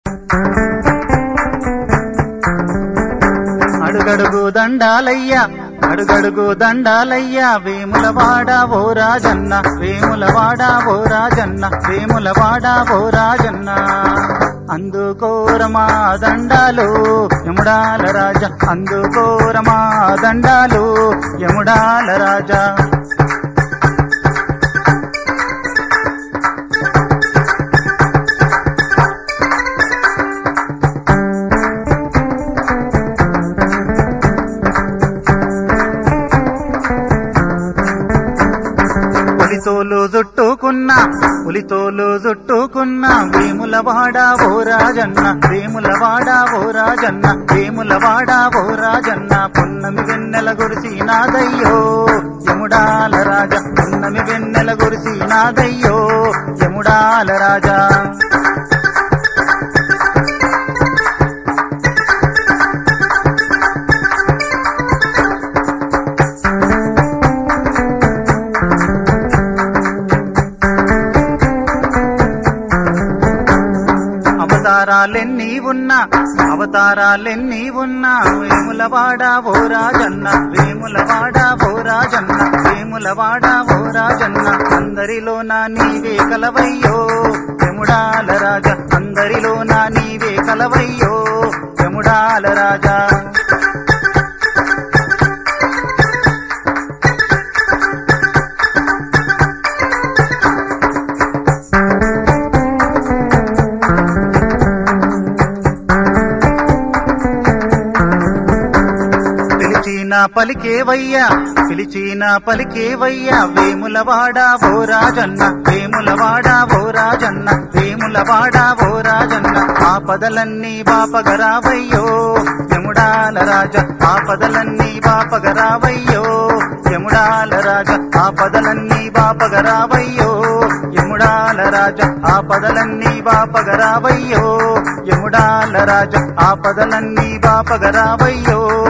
అడుగడుగు దండాలయ్యా అడుగడుగు దండాలయ్యా వేములవాడ ఓ రాజన్న వేములవాడ ఓ రాజన్న వేములవాడ ఓ రాజన్న అందుకోరమా దండాలు యముడాల రాజా అందుకోరమా దండాలు యముడాల రాజా పులితోలు జుట్టుకున్న పులితోలు జుట్టుకున్న వేములవాడ ఓ రాజన్న వేములవాడ ఓ రాజన్న వేములవాడ ఓ రాజన్న పున్నమి వెన్నెల గురిసి నాదయ్యో యముడాల రాజా పున్నమి వెన్నెల గురిసి నాదయ్యో యముడాల రాజా అవతారాలెన్ని ఉన్నా అవతారాలెన్ని ఉన్నా వేములవాడ ఓ రాజన్న వేములవాడ ఓ రాజన్న వేములవాడ ఓ రాజన్న అందరిలో నా నీవే కలవయ్యో యముడాల రాజా అందరిలో నా నీవే కలవయ్యో యముడాల రాజా పిలిచిన పలికేవయ్యా పిలిచిన పలికేవయ్యా వేములవాడ ఓ రాజన్న వేములవాడ ఓ రాజన్న వేములవాడ ఓ రాజన్న ఆపదలన్నీ బాపగరావయ్యో యముడాల రాజా ఆపదలన్నీ బాపగరావయ్యో యముడాల రాజా ఆపదలన్నీ బాపగరావయ్యో యముడాల రాజా ఆపదలన్నీ బాపగరావయ్యో యముడాల రాజా ఆపదలన్నీ బాపగరావయ్యో